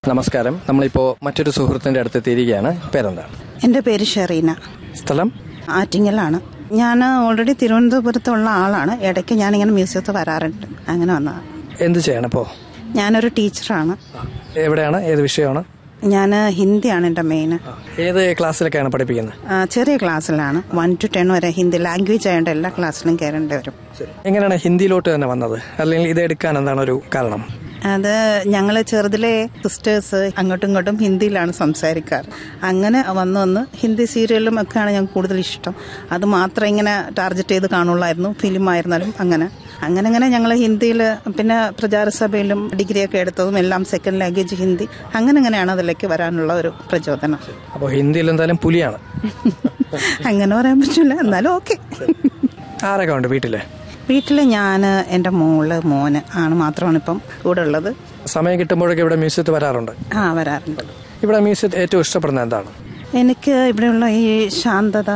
നമസ്കാരം നമ്മളിപ്പോൾ മറ്റൊരു സുഹൃത്തിൻ്റെ അടുത്ത് എത്തിയിരിക്കുകയാണ് പേരെന്താണ് എൻ്റെ പേര് ഷെറീന സ്ഥലം ആറ്റിങ്ങലാണ് ഞാൻ ഓൾറെഡി തിരുവനന്തപുരത്തുള്ള ആളാണ് ഇടയ്ക്ക് ഞാനിങ്ങനെ മ്യൂസിയത്തിൽ വരാറുണ്ട് അങ്ങനെ വന്നതാണ് എന്ത് ചെയ്യണം ഇപ്പോൾ ഞാനൊരു ടീച്ചറാണ് എവിടെയാണ് ഏത് വിഷയമാണ് ഞാൻ ഹിന്ദിയാണ് എൻ്റെ മെയിൻ ഏത് ക്ലാസ്സിലൊക്കെയാണ് പഠിപ്പിക്കുന്നത് ചെറിയ ക്ലാസ്സിലാണ് വൺ ടു ടെൻ വരെ ഹിന്ദി ലാംഗ്വേജ് ആയതുകൊണ്ട് എല്ലാ ക്ലാസ്സിലും കയറേണ്ടി വരും എങ്ങനെയാണ് ഹിന്ദിയിലോട്ട് തന്നെ വന്നത് അല്ലെങ്കിൽ ഇത് എടുക്കാൻ എന്താണ് ഒരു കാരണം അത് ഞങ്ങൾ ചെറുതിലെ സിസ്റ്റേഴ്സ് അങ്ങോട്ടും ഇങ്ങോട്ടും ഹിന്ദിയിലാണ് സംസാരിക്കാറ് അങ്ങനെ വന്ന് വന്ന് ഹിന്ദി സീരിയലും ഒക്കെയാണ് ഞങ്ങൾക്ക് കൂടുതൽ ഇഷ്ടം അത് മാത്രം ഇങ്ങനെ ടാർഗറ്റ് ചെയ്ത് കാണുള്ളായിരുന്നു ഫിലിം ആയിരുന്നാലും അങ്ങനെ അങ്ങനെ അങ്ങനെ ഞങ്ങൾ ഹിന്ദിയിൽ പിന്നെ പ്രചാരസഭയിലും ഡിഗ്രിയൊക്കെ എടുത്തതും എല്ലാം സെക്കൻഡ് ലാംഗ്വേജ് ഹിന്ദി അങ്ങനെ അങ്ങനെയാണ് അതിലേക്ക് വരാനുള്ള ഒരു പ്രചോദനം അപ്പോൾ ഹിന്ദിയിൽ എന്തായാലും പുലിയാണ് അങ്ങനെ പറയാൻ പറ്റില്ല എന്നാലും ഓക്കെ ആരൊക്കെ ഉണ്ട് വീട്ടിൽ വീട്ടിൽ ഞാൻ എൻ്റെ മോള് മോന് ആണ് മാത്രമാണ് ഇപ്പം കൂടെ ഉള്ളത് സമയം കിട്ടുമ്പോഴൊക്കെ ഇവിടെ മ്യൂസിയത്തിൽ വരാറുണ്ട് ആ വരാറുണ്ട് ഇവിടെ മ്യൂസിയത്തിൽ ഏറ്റവും ഇഷ്ടപ്പെടുന്നത് എന്താണ് എനിക്ക് ഇവിടെയുള്ള ഈ ശാന്തത